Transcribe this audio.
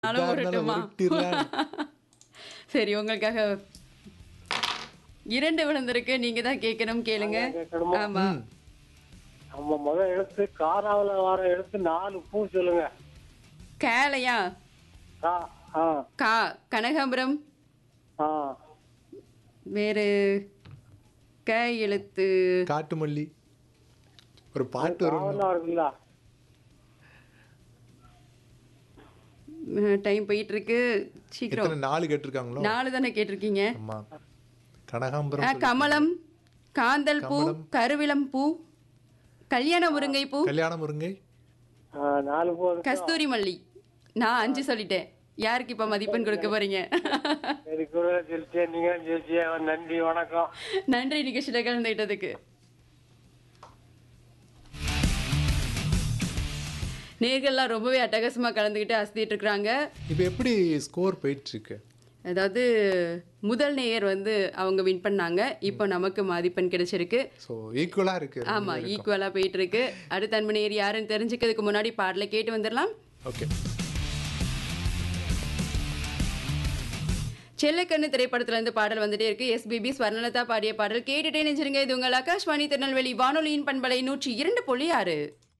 நானும் இதா இருந்தாலும் உருட்டுமா உருட்டிடலாம். சரி உங்களுக்காக இரண்டு விழுந்திருக்கு நீங்க தான் கேட்கணும் கேளுங்க கேட்கணுமா? ஆமா நம்ம முதல் எழுத்து காராவில் வர எழுத்து நாலு பூ சொல்லுங்க கேளையா கா ஆ கா கனகாம்பரம் ஆ வேறு க எழுத்து காட்டு மல்லி ஒரு பாட்டு வரும் காவலாம் இருக்குங்களா டைம் போயிட்டு இருக்கு சீக்கிரம் எத்தனை நாலு கேட்டிருக்காங்களோ நாலு தானே கேட்டிருக்கீங்க ஆமா ஆ, கனகாம்பரம் கமலம் காந்தல் பூ கருவிளம் பூ கல்யாண முருங்கை பூ கல்யாண முருங்கை ஆ, நாலு பூ இருக்கு. கஸ்தூரி மல்லி நான் அஞ்சு சொல்லிட்டேன் யாருக்கு இப்ப மதிப்பெண் கொடுக்க போறீங்க சரி கூட ஜெயிச்சேன் நீங்க ஜெயிச்சிய நன்றி வணக்கம் நன்றி நிகழ்ச்சியில கலந்துகிட்டதுக்கு நேர்கள்லாம் ரொம்பவே அட்டகாசமா கலந்துக்கிட்டு அசத்திட்டு இருக்கிறாங்க இப்போ எப்படி ஸ்கோர் போயிட்டு இருக்கு அதாவது முதல் நேயர் வந்து அவங்க வின் பண்ணாங்க இப்போ நமக்கு மதிப்பெண் கிடைச்சிருக்கு ஸோ ஈக்குவலா இருக்கு ஆமா ஈக்குவலா போயிட்டு இருக்கு அடுத்த அன்பு நேயர் யாருன்னு தெரிஞ்சுக்கிறதுக்கு முன்னாடி பாடலை கேட்டு வந்துடலாம் ஓகே செல்லக்கண்ணு திரைப்படத்துல இருந்து பாடல் வந்துட்டே இருக்கு எஸ்பிபி ஸ்வர்ணலதா பாடிய பாடல் கேட்டுட்டே நெஞ்சிருங்க இது உங்கள் ஆகாஷ்வாணி திருநெல்வேலி வானொலியின் பண்பலை நூற்றி இரண்டு புள்ளி ஆறு